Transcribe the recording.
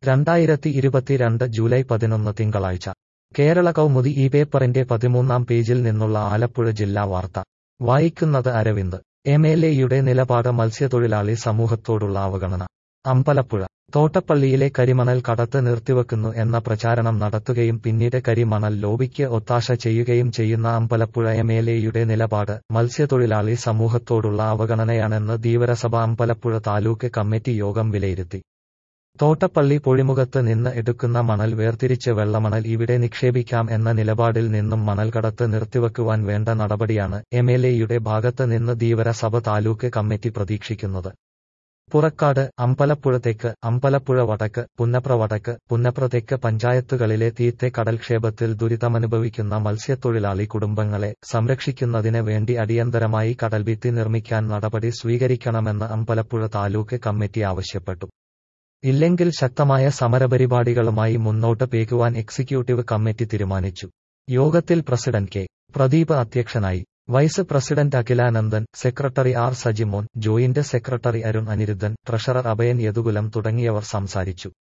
രണ്ടായിരത്തി ഇരുപത്തിരണ്ട് ജൂലൈ പതിനൊന്ന് തിങ്കളാഴ്ച കേരള കൗമുദി ഈ പേപ്പറിന്റെ പതിമൂന്നാം പേജിൽ നിന്നുള്ള ആലപ്പുഴ ജില്ലാ വാർത്ത വായിക്കുന്നത് അരവിന്ദ് എം എൽ എയുടെ നിലപാട് മത്സ്യത്തൊഴിലാളി സമൂഹത്തോടുള്ള അവഗണന അമ്പലപ്പുഴ തോട്ടപ്പള്ളിയിലെ കരിമണൽ കടത്ത് നിർത്തിവെക്കുന്നു എന്ന പ്രചാരണം നടത്തുകയും പിന്നീട് കരിമണൽ ലോബിക്ക് ഒത്താശ ചെയ്യുകയും ചെയ്യുന്ന അമ്പലപ്പുഴ എം എൽ എയുടെ നിലപാട് മത്സ്യത്തൊഴിലാളി സമൂഹത്തോടുള്ള അവഗണനയാണെന്ന് ധീവരസഭ അമ്പലപ്പുഴ താലൂക്ക് കമ്മിറ്റി യോഗം വിലയിരുത്തി തോട്ടപ്പള്ളി പൊഴിമുഖത്ത് നിന്ന് എടുക്കുന്ന മണൽ വേർതിരിച്ച് വെള്ളമണൽ ഇവിടെ നിക്ഷേപിക്കാം എന്ന നിലപാടിൽ നിന്നും മണൽ കടത്ത് നിർത്തിവെക്കുവാൻ വേണ്ട നടപടിയാണ് എം എൽ എയുടെ ഭാഗത്ത് നിന്ന് ധീവരസഭ താലൂക്ക് കമ്മിറ്റി പ്രതീക്ഷിക്കുന്നത് പുറക്കാട് അമ്പലപ്പുഴ തെക്ക് അമ്പലപ്പുഴ വടക്ക് പുന്നപ്ര വടക്ക് പുന്നപ്ര തെക്ക് പഞ്ചായത്തുകളിലെ തീത്തെ കടൽക്ഷേപത്തിൽ ദുരിതമനുഭവിക്കുന്ന മത്സ്യത്തൊഴിലാളി കുടുംബങ്ങളെ സംരക്ഷിക്കുന്നതിന് വേണ്ടി അടിയന്തരമായി കടൽഭിത്തി നിർമ്മിക്കാൻ നടപടി സ്വീകരിക്കണമെന്ന് അമ്പലപ്പുഴ താലൂക്ക് കമ്മിറ്റി ആവശ്യപ്പെട്ടു ഇല്ലെങ്കിൽ ശക്തമായ സമരപരിപാടികളുമായി മുന്നോട്ട് പേക്കുവാൻ എക്സിക്യൂട്ടീവ് കമ്മിറ്റി തീരുമാനിച്ചു യോഗത്തിൽ പ്രസിഡന്റ് കെ പ്രദീപ് അധ്യക്ഷനായി vice president Akhilanandan secretary R Sajimon joint secretary Arun Aniruddhan treasurer Abhayan Yadukulam തുടങ്ങിയവർ സംസാരിച്ചു